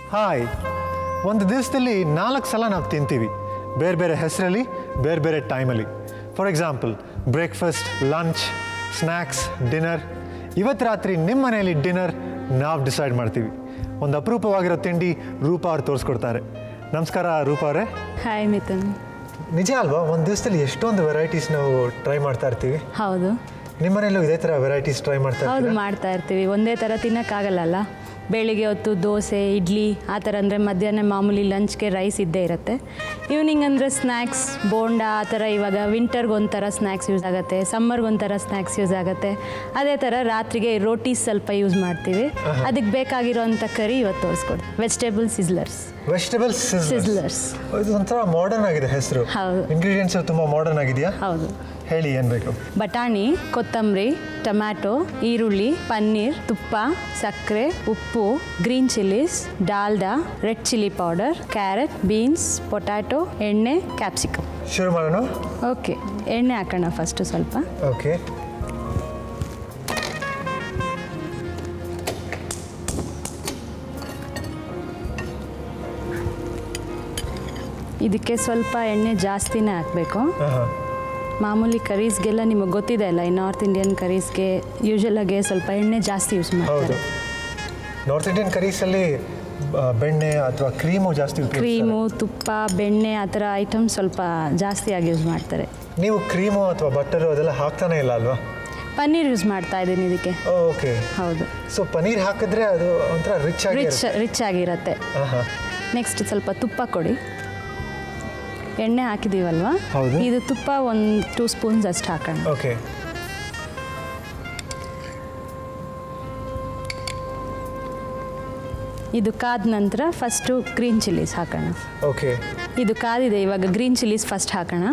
Hi ಒಂದು ದಿವಸದಲ್ಲಿ ನಾಲ್ಕು ಸಲ ನಾವು ತಿಂತೀವಿ ಬೇರೆ ಬೇರೆ ಹೆಸರಲ್ಲಿ ಬೇರೆ ಬೇರೆ ಟೈಮಲ್ಲಿ for example breakfast lunch snacks dinner ಇವತ್ತು ರಾತ್ರಿ ನಿಮ್ಮ ಮನೆಯಲ್ಲಿ ಡಿನ್ನರ್ ನಾವು ಡಿಸೈಡ್ ಮಾಡ್ತೀವಿ ಒಂದು ಅಪರೂಪವಾಗಿರೋ ತಿಂಡಿ ರೂಪ ಅವ್ರು ತೋರಿಸ್ಕೊಡ್ತಾರೆ ನಮಸ್ಕಾರ ರೂಪ ಅವರೇ ಹಾಯ್ ಮಿಥುನ್ ನಿಜ ಅಲ್ವಾ ಒಂದು ದಿವಸದಲ್ಲಿ ಎಷ್ಟೊಂದು ವೆರೈಟೀಸ್ ನಾವು ಟ್ರೈ ಮಾಡ್ತಾ ಇರ್ತೀವಿ ಹೌದು ನಿಮ್ಮ ಮನೆಯಲ್ಲೂ ಇದೇ ಥರ ವೆರೈಟೀಸ್ ಟ್ರೈ ಮಾಡ್ತಾ ಹೌದು ಇರ್ತೀರಾ ಮಾಡ್ತಾ ಇರ್ತೀವಿ ಒಂದೇ ಥರ ತಿನ್ನೋಕ್ಕಾಗಲ್ಲಲ್ಲ ಬೆಳಿಗ್ಗೆ ಹೊತ್ತು ದೋಸೆ ಇಡ್ಲಿ ಆ ಥರ ಅಂದರೆ ಮಧ್ಯಾಹ್ನ ಮಾಮೂಲಿ ಲಂಚ್ಗೆ ರೈಸ್ ಇದ್ದೇ ಇರುತ್ತೆ ಈವ್ನಿಂಗ್ ಅಂದರೆ ಸ್ನ್ಯಾಕ್ಸ್ ಬೋಂಡ ಆ ಥರ ಇವಾಗ ವಿಂಟರ್ಗೆ ಒಂಥರ ಸ್ನ್ಯಾಕ್ಸ್ ಯೂಸ್ ಆಗುತ್ತೆ ಸಮ್ಮರ್ಗೆ ಒಂಥರ ಸ್ನ್ಯಾಕ್ಸ್ ಯೂಸ್ ಆಗುತ್ತೆ ಅದೇ ಥರ ರಾತ್ರಿಗೆ ರೋಟೀಸ್ ಸ್ವಲ್ಪ ಯೂಸ್ ಮಾಡ್ತೀವಿ ಅದಕ್ಕೆ ಬೇಕಾಗಿರೋಂಥ ಕರಿ ಇವತ್ತು ತೋರಿಸ್ಕೊಡ್ತೀವಿ ವೆಜಿಟೇಬಲ್ ಸಿಸ್ಲರ್ಸ್ ವೆಜಿಟೇಬಲ್ಸ್ ಸಿಸ್ಲರ್ಸ್ ಇದು ಒಂಥರ ಮಾಡರ್ನ್ ಆಗಿದೆ ಹೆಸರು ಹೌದು. ಇಂಗ್ರೀಡಿಯೆಂಟ್ಸ್ ತುಂಬ ಮಾಡರ್ನ್ ಆಗಿದೆಯಾ ಹೌದು ಹೇಳಿ ಏನು ಬೇಕು ಬಟಾಣಿ ಕೊತ್ತಂಬರಿ ಟೊಮ್ಯಾಟೊ ಈರುಳ್ಳಿ ಪನ್ನೀರ್ ತುಪ್ಪ ಸಕ್ಕರೆ ಉಪ್ಪು green chillies Dalda red chilli powder carrot beans potato ಎಣ್ಣೆ ಕ್ಯಾಪ್ಸಿಕಮ್ ಶುರು ಮಾಡೋಣ ಓಕೆ ಎಣ್ಣೆ ಹಾಕೋಣ ಫಸ್ಟು ಸ್ವಲ್ಪ ಓಕೆ ಇದಕ್ಕೆ ಸ್ವಲ್ಪ ಎಣ್ಣೆ ಜಾಸ್ತಿನೇ ಹಾಕಬೇಕು ಹಾಂ ಮಾಮೂಲಿ ಕರೀಸ್ಗೆಲ್ಲ ನಿಮಗೆ ಗೊತ್ತಿದೆ ಅಲ್ಲ ಈ ನಾರ್ತ್ ಇಂಡಿಯನ್ ಕರೀಸ್ಗೆ ಯೂಶಲಾಗೆ ಸ್ವಲ್ಪ ಎಣ್ಣೆ ಜಾಸ್ತಿ ಯೂಸ್ ಹೌದು ಮಾಡ್ತಾರೆ ನಾರ್ತ್ ಇಂಡಿಯನ್ ಕರೀಸಲ್ಲಿ ಬೆಣ್ಣೆ ಅಥವಾ ಕ್ರೀಮು ಜಾಸ್ತಿ ಉಪಯೋಗಿಸ್ತಾರೆ ಕ್ರೀಮು ತುಪ್ಪ ಬೆಣ್ಣೆ ಆ ಥರ ಐಟಮ್ಸ್ ಸ್ವಲ್ಪ ಜಾಸ್ತಿಯಾಗಿ ಯೂಸ್ ಮಾಡ್ತಾರೆ ನೀವು ಕ್ರೀಮು ಅಥವಾ ಬಟ್ಟರು ಅದೆಲ್ಲ ಹಾಕ್ತಾನೆ ಇಲ್ಲ ಅಲ್ವಾ ಪನ್ನೀರ್ ಯೂಸ್ ಮಾಡ್ತಾ ಇದ್ದೀನಿ ಇದಕ್ಕೆ ಓಕೆ ಹೌದು ಸೊ ಪನೀರ್ ಹಾಕಿದ್ರೆ ಅದು ಒಂಥರ ರಿಚ್ ಆಗಿ ರಿಚ್ ರಿಚ್ ಆಗಿರುತ್ತೆ ಹಾಂ ನೆಕ್ಸ್ಟ್ ಸ್ವಲ್ಪ ತುಪ್ಪ ಕೊಡಿ ಎಣ್ಣೆ ಹಾಕಿದ್ದೀವಲ್ವಾ ಹೌದು. ಇದು ತುಪ್ಪ ಒಂದು ಟೂ ಸ್ಪೂನ್ಸ್ ಅಷ್ಟು ಹಾಕೋಣ ಓಕೆ ಇದು ಕಾದ ನಂತರ ಫಸ್ಟು ಗ್ರೀನ್ ಚಿಲ್ಲೀಸ್ ಹಾಕೋಣ ಓಕೆ ಇದು ಕಾದಿದೆ ಇವಾಗ ಗ್ರೀನ್ ಚಿಲ್ಲೀಸ್ ಫಸ್ಟ್ ಹಾಕೋಣ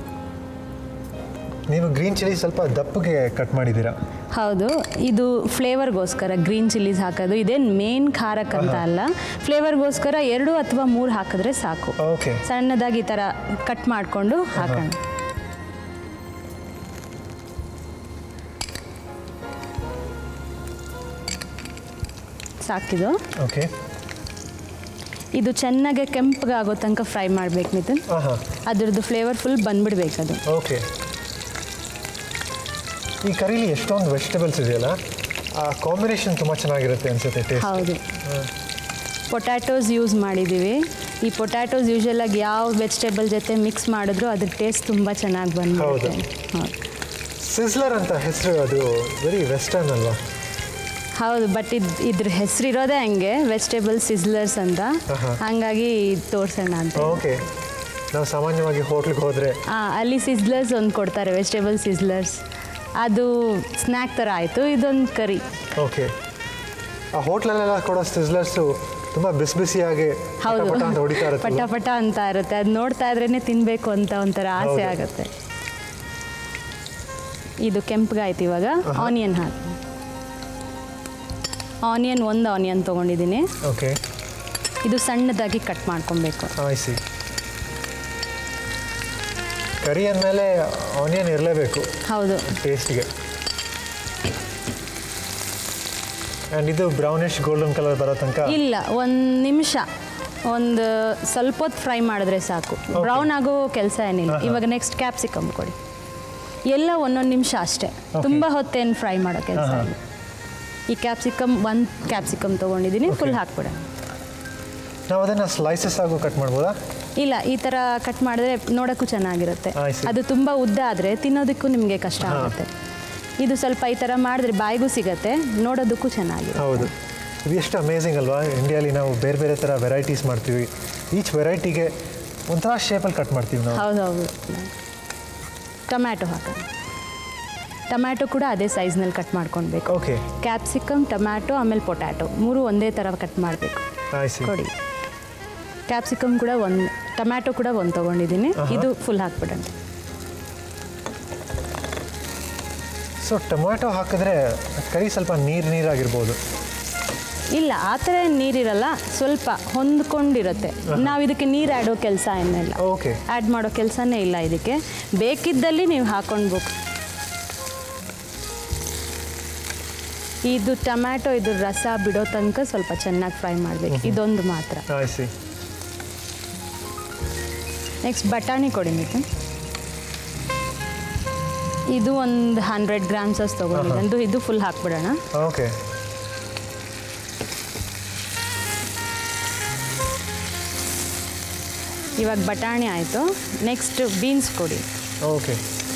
ನೀವು ಗ್ರೀನ್ ಚಿಲ್ಲಿ ಸ್ವಲ್ಪ ದಪ್ಪಗೆ ಕಟ್ ಮಾಡಿದ್ದೀರಾ ಹೌದು ಇದು ಫ್ಲೇವರ್ಗೋಸ್ಕರ ಗ್ರೀನ್ ಚಿಲ್ಲೀಸ್ ಹಾಕೋದು ಇದೇನು ಮೇನ್ ಖಾರಕ್ಕಂತ ಅಲ್ಲ ಫ್ಲೇವರ್ಗೋಸ್ಕರ ಎರಡು ಅಥವಾ ಮೂರು ಹಾಕಿದ್ರೆ ಸಾಕು ಓಕೆ ಸಣ್ಣದಾಗಿ ಈ ಥರ ಕಟ್ ಮಾಡಿಕೊಂಡು ಹಾಕೋಣ ಸಾಕಿದು ಓಕೆ ಇದು ಚೆನ್ನಾಗಿ ಕೆಂಪಗೆ ಆಗೋ ತನಕ ಫ್ರೈ ಮಾಡ್ಬೇಕು ಮಿಥುನ್ ಹಾಂ ಹಾಂ ಅದ್ರದ್ದು ಫ್ಲೇವರ್ ಫುಲ್ ಬಂದ್ಬಿಡ್ಬೇಕು ಅದು ಓಕೆ ಈ ಕರೀಲಿ ಎಷ್ಟೊಂದು ವೆಜಿಟೇಬಲ್ಸ್ ಇದೆಯಲ್ಲ ಆ ಕಾಂಬಿನೇಷನ್ ತುಂಬ ಚೆನ್ನಾಗಿರುತ್ತೆ ಅನ್ಸುತ್ತೆ ಟೇಸ್ಟ್ ಹೌದು ಪೊಟ್ಯಾಟೋಸ್ ಯೂಸ್ ಮಾಡಿದ್ದೀವಿ ಈ ಪೊಟ್ಯಾಟೋಸ್ ಯೂಶಲಾಗಿ ಯಾವ ವೆಜಿಟೇಬಲ್ ಜೊತೆ ಮಿಕ್ಸ್ ಮಾಡಿದ್ರು ಅದ್ರ ಟೇಸ್ಟ್ ತುಂಬ ಚೆನ್ನಾಗಿ ಬಂದ್ಬಿಡುತ್ತೆ ಹೌದು ಸಿಸ್ಲರ್ ಅಂತ ಹೆಸರು ಅದು ವೆರಿ ವೆಸ್ಟರ್ನ್ ಅಲ್ವಾ ಹೌದು ಬಟ್ ಇದು ಇದ್ರ ಹೆಸರಿರೋದೇ ಹಂಗೆ ವೆಜಿಟೇಬಲ್ ಸಿಸ್ಲರ್ಸ್ ಅಂತ ಆಹಾ. ಹಂಗಾಗಿ ಇದ್ ತೋರ್ಸೋಣ ಅಂತ ಓಕೆ ನಾವು ಸಾಮಾನ್ಯವಾಗಿ ಹೋಟ್ಲಿಗೆ ಹೋದರೆ ಆ, ಅಲ್ಲಿ ಸಿಸ್ಲರ್ಸ್ ಒಂದು ಕೊಡ್ತಾರೆ ವೆಜಿಟೇಬಲ್ ಸಿಸ್ಲರ್ಸ್ ಅದು ಸ್ನ್ಯಾಕ್ ಥರ ಆಯಿತು ಇದೊಂದು ಕರಿ ಓಕೆ ಆ ಹೋಟ್ಲಲ್ಲೆಲ್ಲ ಕೊಡೋ ಸಿಸ್ಲರ್ಸು ತುಂಬ ಬಿಸಿ ಬಿಸಿಯಾಗಿ ಹೌದು ಪಟ ಪಟ ಅಂತ ಹೊಡಿತಾ ಪಟ ಇರುತ್ತೆ ಪಟ ಅಂತ ಇರುತ್ತೆ ಅದು ನೋಡ್ತಾ ಇದ್ರೇ ತಿನ್ನಬೇಕು ಅಂತ ಒಂಥರ ಆಸೆ ಹೌದು. ಆಗುತ್ತೆ ಇದು ಕೆಂಪಗಾಯ್ತು ಇವಾಗ ಆನಿಯನ್ ಹಾಕಿ ಆನಿಯನ್ ಒಂದು ಆನಿಯನ್ ತೊಗೊಂಡಿದ್ದೀನಿ ಓಕೆ ಇದು ಸಣ್ಣದಾಗಿ ಕಟ್ ಮಾಡ್ಕೊಬೇಕು ಆಯ್ಸಿ ಕರಿ ಅಂದಮೇಲೆ ಆನಿಯನ್ ಇರಲೇಬೇಕು ಹೌದು ಟೇಸ್ಟ್ಗೆ ಆ್ಯಂಡ್ ಇದು ಬ್ರೌನಿಶ್ ಗೋಲ್ಡನ್ ಕಲರ್ ಬರೋ ತನಕ ಇಲ್ಲ ಒಂದು ನಿಮಿಷ ಒಂದು ಸ್ವಲ್ಪ ಹೊತ್ತು ಫ್ರೈ ಮಾಡಿದ್ರೆ ಸಾಕು ಬ್ರೌನ್ ಆಗೋ ಕೆಲಸ ಏನಿಲ್ಲ ಆಹಾ. ಇವಾಗ ನೆಕ್ಸ್ಟ್ ಕ್ಯಾಪ್ಸಿಕಮ್ ಕೊಡಿ ಎಲ್ಲ ಒಂದೊಂದು ನಿಮಿಷ ಅಷ್ಟೇ ತುಂಬ ಹೊತ್ತೇನು ಫ್ರೈ ಮಾಡೋ ಕೆಲಸ ಆಹಾ. ಇಲ್ಲ ಈ ಕ್ಯಾಪ್ಸಿಕಮ್ ಒಂದು ಕ್ಯಾಪ್ಸಿಕಮ್ ತೊಗೊಂಡಿದ್ದೀನಿ ಫುಲ್ Okay. ಹಾಕ್ಬಿಡ ನಾವು ಅದನ್ನು ಸ್ಲೈಸಸ್ ಆಗು ಕಟ್ ಮಾಡ್ಬೋದಾ ಇಲ್ಲ ಈ ಥರ ಕಟ್ ಮಾಡಿದ್ರೆ ನೋಡೋಕ್ಕೂ ಚೆನ್ನಾಗಿರುತ್ತೆ I see. ಅದು ತುಂಬ ಉದ್ದ ಆದರೆ ತಿನ್ನೋದಕ್ಕೂ ನಿಮಗೆ ಕಷ್ಟ ಹಾ. ಆಗುತ್ತೆ ಇದು ಸ್ವಲ್ಪ ಈ ಥರ ಮಾಡಿದ್ರೆ ಬಾಯಿಗೂ ಸಿಗತ್ತೆ ನೋಡೋದಕ್ಕೂ ಚೆನ್ನಾಗಿರುತ್ತೆ ಹೌದು ಇದು ಎಷ್ಟು ಅಮೇಝಿಂಗ್ ಅಲ್ವಾ ಇಂಡಿಯಾಲಿ ನಾವು ಬೇರೆ ಬೇರೆ ಥರ ವೆರೈಟೀಸ್ ಮಾಡ್ತೀವಿ ಈಚ್ ವೆರೈಟಿಗೆ ಒಂಥರ ಶೇಪಲ್ಲಿ ಕಟ್ ಮಾಡ್ತೀವಿ ನಾವು ಹೌದು ಹೌದು ಟೊಮ್ಯಾಟೊ ಹಾಕೋಣ ಟೊಮ್ಯಾಟೊ ಕೂಡ ಅದೇ ಸೈಜ್ನಲ್ಲಿ ಕಟ್ ಮಾಡ್ಕೊಳ್ಬೇಕು ಓಕೆ ಕ್ಯಾಪ್ಸಿಕಮ್ ಟೊಮ್ಯಾಟೊ ಆಮೇಲೆ ಪೊಟ್ಯಾಟೊ ಮೂರು ಒಂದೇ ಥರ ಕಟ್ ಮಾಡಬೇಕು ಆಯ್ಸಿ ಕೊಡಿ ಕ್ಯಾಪ್ಸಿಕಮ್ ಕೂಡ ಒಂದು ಟೊಮ್ಯಾಟೊ ಕೂಡ ಒಂದು ತೊಗೊಂಡಿದ್ದೀನಿ ಆಹಾ. ಇದು ಫುಲ್ ಹಾಕ್ಬಿಡೋಣ ಸೊ ಟೊಮ್ಯಾಟೊ ಹಾಕಿದ್ರೆ ಕರಿ ಸ್ವಲ್ಪ ನೀರು ನೀರಾಗಿರ್ಬೋದು ಇಲ್ಲ ಆ ಥರ ಏನ್ ನೀರಿರಲ್ಲ ಸ್ವಲ್ಪ ಹೊಂದ್ಕೊಂಡಿರುತ್ತೆ ನಾವು ಇದಕ್ಕೆ ನೀರು ಆಡೋ ಕೆಲಸ ಏನಿಲ್ಲ ಓಕೆ ಆ್ಯಡ್ ಮಾಡೋ ಕೆಲಸನೇ ಇಲ್ಲ ಇದಕ್ಕೆ ಬೇಕಿದ್ದಲ್ಲಿ ನೀವು ಹಾಕೊಳ್ಬೇಕು ಇದು ಟೊಮ್ಯಾಟೊ ಇದು ರಸ ಬಿಡೋ ತನಕ ಸ್ವಲ್ಪ ಚೆನ್ನಾಗಿ ಫ್ರೈ ಮಾಡಬೇಕು ಇದೊಂದು ಮಾತ್ರ ಐ ಸಿ ನೆಕ್ಸ್ಟ್ ಬಟಾಣಿ ಕೊಡಿ ನೀವು ಇದು ಒಂದು ಹಂಡ್ರೆಡ್ ಗ್ರಾಮ್ಸ್ ಅಷ್ಟು ತೊಗೊಂಡಿದ್ದು ಇದು ಫುಲ್ ಹಾಕ್ಬಿಡೋಣ ಓಕೆ ಇವಾಗ ಬಟಾಣಿ ಆಯಿತು ನೆಕ್ಸ್ಟ್ ಬೀನ್ಸ್ ಕೊಡಿ ಓಕೆ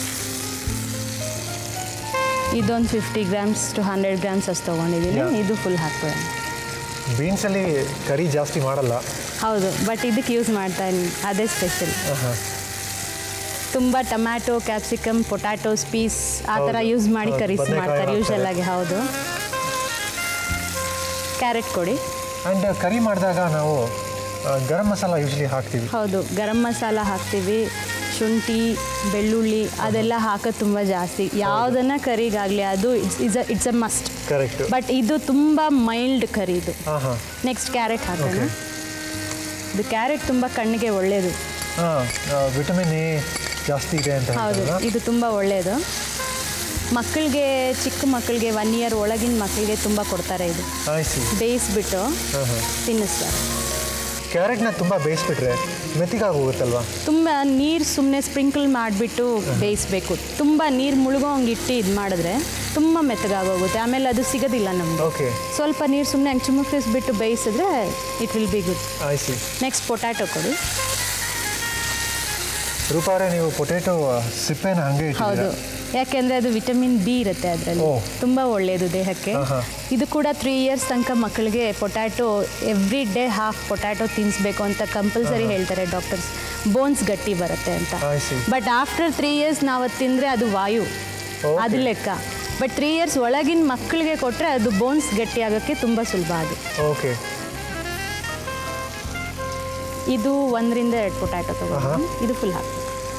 ಇದೊಂದು fifty grams to hundred grams ಅಷ್ಟು ತೊಗೊಂಡಿದ್ದೀನಿ Yeah. ಇದು ಫುಲ್ ಹಾಕ್ಬಿಡೋಣ ಬೀನ್ಸಲ್ಲಿ ಕರಿ ಜಾಸ್ತಿ ಮಾಡಲ್ಲ ಹೌದು ಬಟ್ ಇದಕ್ಕೆ ಯೂಸ್ ಮಾಡ್ತಾ ಇದ್ದೀನಿ ಅದೇ ಸ್ಪೆಷಲ್ ಹಾಂ ತುಂಬ ಟೊಮ್ಯಾಟೊ ಕ್ಯಾಪ್ಸಿಕಮ್ ಪೊಟ್ಯಾಟೋಸ್ ಪೀಸ್ ಆ ಥರ ಹೌದು. ಯೂಸ್ ಮಾಡಿ ಹೌದು, ಕರೀಸ್ ಬದ್ನೆಕಾಯಿ ಮಾಡ್ತಾರೆ ಹಾಕ್ತಾರೆ. ಯೂಶಲ್ ಆಗಿ ಹೌದು ಕ್ಯಾರೆಟ್ ಕೊಡಿ ಆ್ಯಂಡ್ ಕರಿ ಮಾಡಿದಾಗ ನಾವು ಆ, ಗರಂ ಮಸಾಲ ಯೂಶ್ವಲಿ ಹಾಕ್ತೀವಿ ಹೌದು ಗರಂ ಮಸಾಲ ಹಾಕ್ತೀವಿ ಶುಂಠಿ ಬೆಳ್ಳುಳ್ಳಿ ಅದೆಲ್ಲ ಹಾಕೋದು ತುಂಬ ಜಾಸ್ತಿ ಯಾವುದನ್ನ ಕರಿಗಾಗಲಿ ಅದು it's is a it's a must correct but ಇದು ತುಂಬ ಮೈಲ್ಡ್ ಕರಿ ಇದು ಹಾಂ ಹಾಂ ನೆಕ್ಸ್ಟ್ ಕ್ಯಾರೆಟ್ ಹಾಕೋಣ Okay. ಇದು ಕ್ಯಾರೆಟ್ ತುಂಬ ಕಣ್ಣಿಗೆ ಒಳ್ಳೆಯದು ಹಾಂ ವಿಟಮಿನ್ ಎ ಜಾಸ್ತಿ ಇದೆ ಅಂತ ಹೌದು ಹೇಳ್ತಾರಲ್ಲ ಇದು ತುಂಬ ಒಳ್ಳೆಯದು ಮಕ್ಕಳಿಗೆ ಚಿಕ್ಕ ಮಕ್ಕಳಿಗೆ ಒನ್ ಇಯರ್ ಒಳಗಿನ ಮಕ್ಕಳಿಗೆ ತುಂಬ ಕೊಡ್ತಾರೆ ಇದು ಐ ಸಿ ಬೇಯಿಸ್ಬಿಟ್ಟು ಹಾಂ ಹಾಂ ತಿನ್ನಿಸ್ತಾರೆ ಕ್ಯಾರೆಟ್ನ ತುಂಬ ಬೇಯಿಸ್ಬಿಟ್ರೆ ಮೆತ್ತಿಗಾಗಿ ಹೋಗುತ್ತಲ್ವಾ ತುಂಬ ನೀರು ಸುಮ್ಮನೆ ಸ್ಪ್ರಿಂಕಲ್ ಮಾಡಿಬಿಟ್ಟು ಬೇಯಿಸ್ಬೇಕು ತುಂಬ ನೀರು ಮುಳುಗೋ ಹಂಗೆ ಇಟ್ಟು ಇದು ಮಾಡಿದ್ರೆ ತುಂಬ ಮೆತ್ತಗಾಗೋಗುತ್ತೆ ಆಮೇಲೆ ಅದು ಸಿಗೋದಿಲ್ಲ ನಮಗೆ ಓಕೆ ಸ್ವಲ್ಪ ನೀರು ಸುಮ್ಮನೆ ಹಂಗೆ ಚುಮುಕಿಸ್ಬಿಟ್ಟು ಬೇಯಿಸಿದ್ರೆ it will be good I see next potato ಕೊಡಿ ರೂಪಾರೆ ನೀವು ಪೊಟೇಟೊ ಸಿಪ್ಪೆನ ಹಾಗೆ ಹೌದು ಇಟ್ಟಿದ್ದೀರಾ ಯಾಕೆಂದರೆ ಅದು ವಿಟಮಿನ್ ಬಿ ಇರುತ್ತೆ ಅದರಲ್ಲಿ ಓ. ತುಂಬ ಒಳ್ಳೆಯದು ದೇಹಕ್ಕೆ ಆಹಾ. ಇದು ಕೂಡ ತ್ರೀ ಇಯರ್ಸ್ ತನಕ ಮಕ್ಕಳಿಗೆ potato every day half potato ತಿನ್ನಿಸ್ಬೇಕು ಅಂತ ಕಂಪಲ್ಸರಿ ಹೇಳ್ತಾರೆ ಡಾಕ್ಟರ್ಸ್ ಬೋನ್ಸ್ ಗಟ್ಟಿ ಬರುತ್ತೆ ಅಂತ I see. But after three years ನಾವು ಅದು ತಿಂದರೆ ಅದು ವಾಯು Okay. ಅದು ಲೆಕ್ಕ ಬಟ್ ತ್ರೀ ಇಯರ್ಸ್ ಒಳಗಿನ ಮಕ್ಕಳಿಗೆ ಕೊಟ್ಟರೆ ಅದು ಬೋನ್ಸ್ ಗಟ್ಟಿ ಆಗೋಕ್ಕೆ ತುಂಬ ಸುಲಭ ಅದು ಓಕೆ ಇದು ಒಂದರಿಂದ ಎರಡು ಪೊಟ್ಯಾಟೊ ಆಹಾ. ತಗೊಂಡು ಇದು ಫುಲ್ ಹಾಕಿ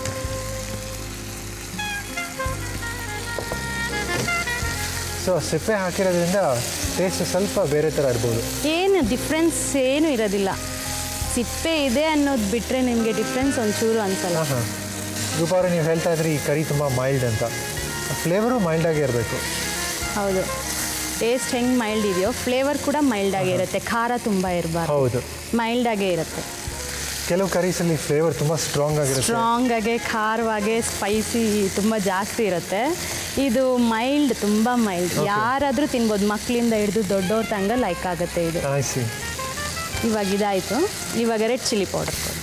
ಸೊ ಸಿಪ್ಪೆ ಹಾಕಿರೋದ್ರಿಂದ ಟೇಸ್ಟ್ ಸ್ವಲ್ಪ ಬೇರೆ ಥರ ಇರ್ಬೋದು ಏನು ಡಿಫ್ರೆನ್ಸ್ ಏನು ಇರೋದಿಲ್ಲ ಸಿಪ್ಪೆ ಇದೆ ಅನ್ನೋದು ಬಿಟ್ಟರೆ ನಿಮಗೆ ಡಿಫ್ರೆನ್ಸ್ ಒಂಚೂರು ಅನ್ಸಲ್ಲ ಹಾಂ ಹಾಂ ರೂಪಾರೆ ನೀವು ಹೇಳ್ತಾ ಇದ್ರಿ ಈ ಕರಿ ತುಂಬ ಮೈಲ್ಡ್ ಅಂತ ಫ್ಲೇವರು ಮೈಲ್ಡಾಗಿ ಇರಬೇಕು ಹೌದು ಟೇಸ್ಟ್ ಹೆಂಗೆ ಮೈಲ್ಡ್ ಇದೆಯೋ ಫ್ಲೇವರ್ ಕೂಡ ಮೈಲ್ಡ್ ಆಗೇ ಇರುತ್ತೆ ಖಾರ ತುಂಬ ಇರಬಾರ್ದು ಹೌದು ಮೈಲ್ಡ್ ಆಗೇ ಇರುತ್ತೆ ಕೆಲವು ಕರೀಸಲ್ಲಿ ಫ್ಲೇವರ್ ತುಂಬ ಸ್ಟ್ರಾಂಗ್ ಆಗಿರುತ್ತೆ ಸ್ಟ್ರಾಂಗ್ ಆಗಿ ಖಾರವಾಗೆ ಸ್ಪೈಸಿ ತುಂಬ ಜಾಸ್ತಿ ಇರುತ್ತೆ ಇದು ಮೈಲ್ಡ್ ತುಂಬ ಮೈಲ್ಡ್ ಯಾರಾದರೂ ತಿನ್ಬೋದು ಮಕ್ಕಳಿಂದ ಹಿಡಿದು ದೊಡ್ಡವ್ರ ತಂಗ ಲೈಕ್ ಆಗುತ್ತೆ ಇದು ಆಯ್ಸಿ ಇವಾಗ ಇದಾಯಿತು ಇವಾಗ ರೆಡ್ ಚಿಲ್ಲಿ ಪೌಡರ್ ಕೊಡಿ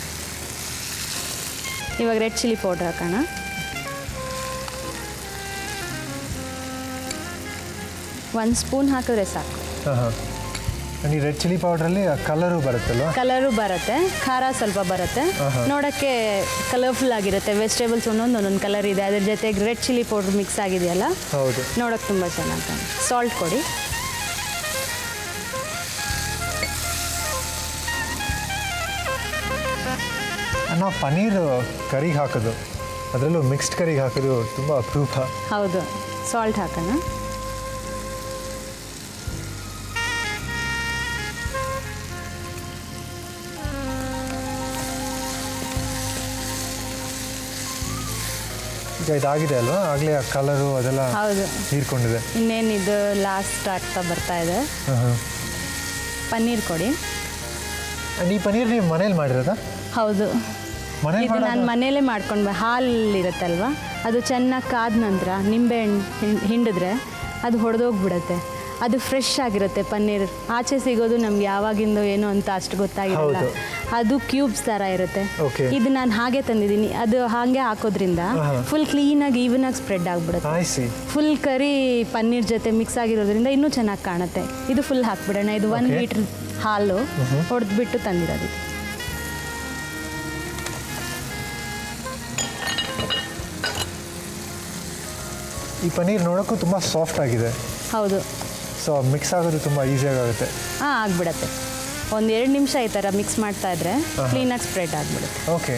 ಇವಾಗ ರೆಡ್ ಚಿಲ್ಲಿ ಪೌಡರ್ ಹಾಕೋಣ ಒಂದು ಸ್ಪೂನ್ ಹಾಕಿದ್ರೆ ಸಾಕು ಹಾಂ ಹಾಂ ಈ ರೆಡ್ ಚಿಲ್ಲಿ ಪೌಡ್ರಲ್ಲಿ ಕಲರು ಬರುತ್ತಲ್ವಾ ಕಲರು ಬರುತ್ತೆ ಖಾರ ಸ್ವಲ್ಪ ಬರುತ್ತೆ ಆಹಾ. ನೋಡೋಕ್ಕೆ ಕಲರ್ಫುಲ್ ಆಗಿರುತ್ತೆ ವೆಜಿಟೇಬಲ್ಸ್ ಒಂದೊಂದು ಒಂದೊಂದು ಕಲರ್ ಇದೆ ಅದ್ರ ಜೊತೆಗೆ ರೆಡ್ ಚಿಲ್ಲಿ ಪೌಡ್ರ್ ಮಿಕ್ಸ್ ಆಗಿದೆಯಲ್ಲ ಹೌದು ನೋಡೋಕೆ ತುಂಬ ಚೆನ್ನಾಗಿ ಕಾಣುತ್ತೆ ಸಾಲ್ಟ್ ಕೊಡಿ ನಾವು ಪನ್ನೀರ್ ಕರಿಗೆ ಹಾಕೋದು ಅದರಲ್ಲೂ ಮಿಕ್ಸ್ಡ್ ಕರಿಗೆ ಹಾಕೋದು ತುಂಬ ಅಪರೂಪ ಹೌದು ಸಾಲ್ಟ್ ಹಾಕೋಣ ಈಗ ಇದಾಗಿದೆ ಅಲ್ವಾ ಆಗಲೇ ಆ ಕಲರು ಅದೆಲ್ಲ ಹೌದು ಹೀರ್ಕೊಂಡಿದೆ ಇನ್ನೇನಿದು ಲಾಸ್ಟ್ ಆಗ್ತಾ ಬರ್ತಾ ಇದೆ ಹಾಂ ಹಾಂ ಪನ್ನೀರ್ ಕೊಡಿ ಆ್ಯಂಡ್ ಈ ಪನ್ನೀರ್ ನೀವು ಮನೇಲಿ ಮಾಡಿರೋದಾ ಹೌದು ಮನೇಲಿ ಇದು ನಾನು ಮನೇಲೇ ಮಾಡ್ಕೊಂಡು ಹಾಲು ಇರುತ್ತಲ್ವ ಅದು ಚೆನ್ನಾಗಿ ಕಾದ ನಂತರ ನಿಂಬೆಹಣ್ಣು ಹಿಂಡ್- ಹಿಂಡಿದ್ರೆ ಅದು ಹೊಡೆದೋಗ್ಬಿಡುತ್ತೆ ಅದು ಫ್ರೆಶ್ ಆಗಿರುತ್ತೆ ಪನ್ನೀರ್ ಆಚೆ ಸಿಗೋದು ನಮ್ಗೆ ಯಾವಾಗಿಂದೋ ಏನೋ ಅಂತ ಅಷ್ಟು ಗೊತ್ತಾಗಿರಲ್ಲ ಹೌದು. ಅದು ಕ್ಯೂಬ್ಸ್ ಥರ ಇರುತ್ತೆ Okay. ಇದು ನಾನು ಹಾಗೆ ತಂದಿದ್ದೀನಿ ಅದು ಹಾಗೆ ಹಾಕೋದ್ರಿಂದ ಆಹಾ. ಫುಲ್ ಕ್ಲೀನಾಗಿ ಈವನಾಗಿ ಸ್ಪ್ರೆಡ್ ಆಗಿಬಿಡುತ್ತೆ ಆಯ್ಸಿ ಫುಲ್ ಕರಿ ಪನ್ನೀರ್ ಜೊತೆ ಮಿಕ್ಸ್ ಆಗಿರೋದ್ರಿಂದ ಇನ್ನೂ ಚೆನ್ನಾಗಿ ಕಾಣುತ್ತೆ ಇದು ಫುಲ್ ಹಾಕ್ಬಿಡೋಣ ಇದು ಒನ್ Okay. ಲೀಟ್ರ್ ಹಾಲು ಹೊಡೆದ್ಬಿಟ್ಟು ತಂದಿರೋದು ಇದು. ಈ ಪನ್ನೀರ್ ನೋಡೋಕ್ಕೂ ತುಂಬ ಸಾಫ್ಟ್ ಆಗಿದೆ ಹೌದು ಸೊ ಮಿಕ್ಸ್ ಆಗೋದು ತುಂಬ ಈಸಿಯಾಗಿ ಆಗುತ್ತೆ ಹಾಂ ಆಗಿಬಿಡತ್ತೆ ಒಂದು ಎರಡು ನಿಮಿಷ ಈ ಥರ ಮಿಕ್ಸ್ ಮಾಡ್ತಾ ಇದ್ರೆ ಆಹಾ. ಕ್ಲೀನಾಗಿ ಸ್ಪ್ರೆಡ್ ಆಗಿಬಿಡುತ್ತೆ ಓಕೆ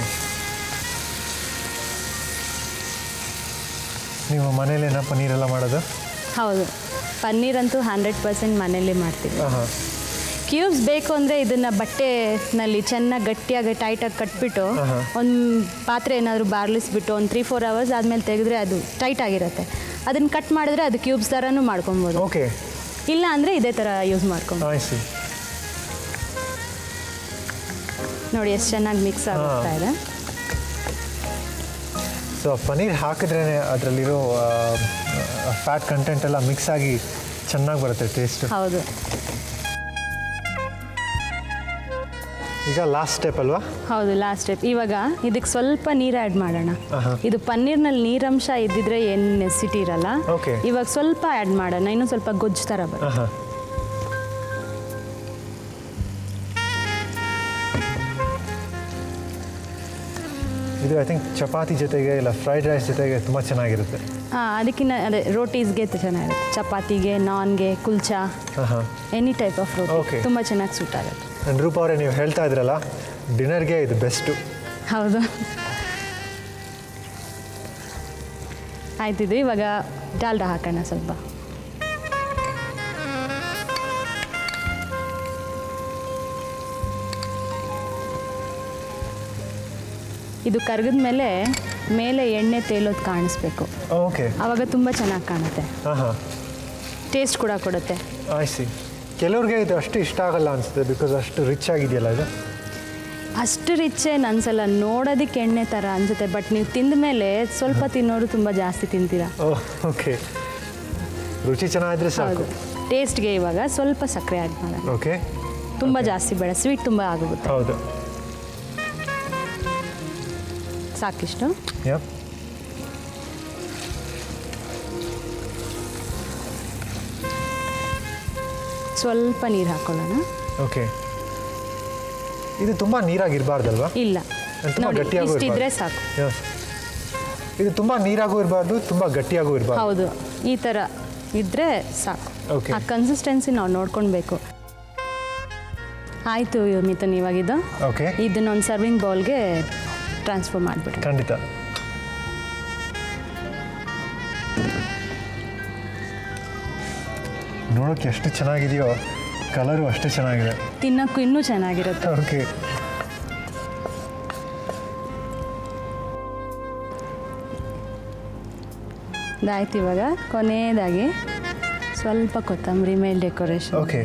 ನೀವು ಮನೇಲೇನ ಪನ್ನೀರೆಲ್ಲ ಮಾಡೋದು ಹೌದು ಪನ್ನೀರ್ ಅಂತೂ ಹಂಡ್ರೆಡ್ ಪರ್ಸೆಂಟ್ ಮನೇಲಿ ಮಾಡ್ತೀವಿ ಹಾಂ ಹಾಂ ಕ್ಯೂಬ್ಸ್ ಬೇಕು ಅಂದರೆ ಇದನ್ನು ಬಟ್ಟೆನಲ್ಲಿ ಚೆನ್ನಾಗಿ ಗಟ್ಟಿಯಾಗಿ ಟೈಟಾಗಿ ಕಟ್ಬಿಟ್ಟು ಆಹಾ. ಒಂದು ಪಾತ್ರೆ ಏನಾದರೂ ಬಾರ್ಲಿಸ್ಬಿಟ್ಟು ಒಂದು ತ್ರೀ ಫೋರ್ ಅವರ್ಸ್ ಆದಮೇಲೆ ತೆಗೆದ್ರೆ ಅದು ಟೈಟ್ ಆಗಿರುತ್ತೆ ಅದನ್ನು ಕಟ್ ಮಾಡಿದ್ರೆ ಅದು ಕ್ಯೂಬ್ಸ್ ಥರನೂ ಮಾಡ್ಕೊಬೋದು ಓಕೆ ಇಲ್ಲ ಅಂದರೆ ಇದೇ ಥರ ಯೂಸ್ ಮಾಡ್ಕೊಂಡು ಆಯ್ಸಿ ನೋಡಿ ಎಷ್ಟು ಚೆನ್ನಾಗಿ ಮಿಕ್ಸ್ ಆಗುತ್ತಾ ಇದೆ ಸೊ ಪನ್ನೀರ್ ಹಾಕಿದ್ರೇ ಅದರಲ್ಲಿರೋ ಫ್ಯಾಟ್ ಕಂಟೆಂಟ್ ಎಲ್ಲ ಮಿಕ್ಸ್ ಆಗಿ ಚೆನ್ನಾಗಿ ಬರುತ್ತೆ ಟೇಸ್ಟ್ ಹೌದು ಈಗ ಲಾಸ್ಟ್ ಸ್ಟೆಪ್ ಅಲ್ವಾ ಹೌದು ಲಾಸ್ಟ್ ಸ್ಟೆಪ್ ಇವಾಗ ಇದಕ್ಕೆ ಸ್ವಲ್ಪ ನೀರು ಆ್ಯಡ್ ಮಾಡೋಣ ಆಹಾ. ಇದು ಪನ್ನೀರ್ನಲ್ಲಿ ನೀರಂಶ ಇದ್ದಿದ್ರೆ ಏನು ನೆಸಿಟಿ ಇರಲ್ಲ Okay. ಇವಾಗ ಸ್ವಲ್ಪ ಆ್ಯಡ್ ಮಾಡೋಣ ಇನ್ನೂ ಸ್ವಲ್ಪ ಗೊಜ್ಜು ಥರ ಬರುತ್ತೆ ಹಾಂ ಇದು ಐ ಥಿಂಕ್ ಚಪಾತಿ ಜೊತೆಗೆ ಇಲ್ಲ ಫ್ರೈಡ್ ರೈಸ್ ಜೊತೆಗೆ ತುಂಬ ಚೆನ್ನಾಗಿರುತ್ತೆ ಹಾಂ ಅದಕ್ಕಿಂತ ಅದೇ ರೋಟೀಸ್ಗೆ ಚೆನ್ನಾಗಿರುತ್ತೆ ಚಪಾತಿಗೆ ನಾನ್ಗೆ ಕುಲ್ಚಾ ಹಾಂ ಹಾಂ any type of roti Okay. ತುಂಬ ಚೆನ್ನಾಗಿ ಸೂಟ್ ಆಗುತ್ತೆ ಆ್ಯಂಡ್ ರೂಪ ಅವರೇ ನೀವು ಹೇಳ್ತಾ ಇದ್ರಲ್ಲ ಡಿನ್ನರ್ಗೆ ಇದು ಬೆಸ್ಟು ಹೌದು ಆಯ್ತಿದು ಇವಾಗ ಡಾಲ್ಡಾ ಹಾಕೋಣ ಸ್ವಲ್ಪ ಇದು ಕರಗಿದ ಮೇಲೆ ಮೇಲೆ ಎಣ್ಣೆ ತೇಲೋದು ಕಾಣಿಸ್ಬೇಕು ಓಕೆ ಆವಾಗ ತುಂಬ ಚೆನ್ನಾಗಿ ಕಾಣುತ್ತೆ ಹಾಂ ಹಾಂ ಟೇಸ್ಟ್ ಕೂಡ ಕೊಡುತ್ತೆ ಆಯ್ಸಿ ಕೆಲವ್ರಿಗೆ ಇದು ಅಷ್ಟು ಇಷ್ಟ ಆಗಲ್ಲ ಅನಿಸುತ್ತೆ ಬಿಕಾಸ್ ಅಷ್ಟು ರಿಚ್ ಆಗಿದೆಯಲ್ಲ ಇದು ಅಷ್ಟು ರಿಚ್ ಏನು ಅನ್ಸಲ್ಲ ನೋಡೋದಕ್ಕೆ ಎಣ್ಣೆ ಥರ ಅನ್ಸುತ್ತೆ ಬಟ್ ನೀವು ತಿಂದ ಮೇಲೆ ಸ್ವಲ್ಪ ತಿನ್ನೋರು ತುಂಬ ಜಾಸ್ತಿ ತಿಂತೀರಾ ಓಹ್ ಓಕೆ ರುಚಿ ಚೆನ್ನಾಗಿದ್ರೆ ಸಾಕು ಹೌದು ಟೇಸ್ಟ್ಗೆ ಇವಾಗ ಸ್ವಲ್ಪ ಸಕ್ಕರೆ ಆ್ಯಡ್ ಮಾಡೋಣ ಓಕೆ ತುಂಬ ಜಾಸ್ತಿ ಬೇಡ ಸ್ವೀಟ್ ತುಂಬ ಆಗುತ್ತೆ ಹೌದು ಸಾಕಿಷ್ಟು ಯಪ್ ಸ್ವಲ್ಪ ನೀರು ಹಾಕೊಳ್ಳೋಣ ಓಕೆ ಇದು ತುಂಬ ನೀರಾಗಿರಬಾರ್ದಲ್ವಾ ಇಲ್ಲ ಅದು ತುಂಬ ನೋಡಿ ಗಟ್ಟಿಯಾಗೂ ಇಷ್ಟಿದ್ರೆ ಇರ್ಬಾರ್ದು. ಸಾಕು Yes. ಇದು ತುಂಬ ನೀರಾಗೂ ಇರಬಾರ್ದು ತುಂಬ ಗಟ್ಟಿಯಾಗೂ ಇರಬಾರ್ದು ಹೌದು ಈ ಥರ ಇದ್ದರೆ ಸಾಕು Okay. ಆ ಕನ್ಸಿಸ್ಟೆನ್ಸಿ ನಾವು ನೋಡ್ಕೊಳ್ಬೇಕು ಆಯಿತು ಮಿಥುನ್ ಇವಾಗಿದ್ದು ಓಕೆ ಇದನ್ನ ಒಂದು ಸರ್ವಿಂಗ್ ಬೌಲ್ಗೆ ಟ್ರಾನ್ಸ್ಫರ್ ಮಾಡಿಬಿಡಿ ಖಂಡಿತ ನೋಡೋಕೆ ಎಷ್ಟು ಚೆನ್ನಾಗಿದೆಯೋ ಕಲರು ಅಷ್ಟೇ ಚೆನ್ನಾಗಿದೆ ತಿನ್ನೋಕ್ಕೂ ಇನ್ನೂ ಚೆನ್ನಾಗಿರುತ್ತೆ ಓಕೆ ಇದಾಯ್ತು ಇವಾಗ ಕೊನೆಯದಾಗಿ ಸ್ವಲ್ಪ ಕೊತ್ತಂಬರಿ ಮೇಲೆ ಡೆಕೋರೇಷನ್ ಓಕೆ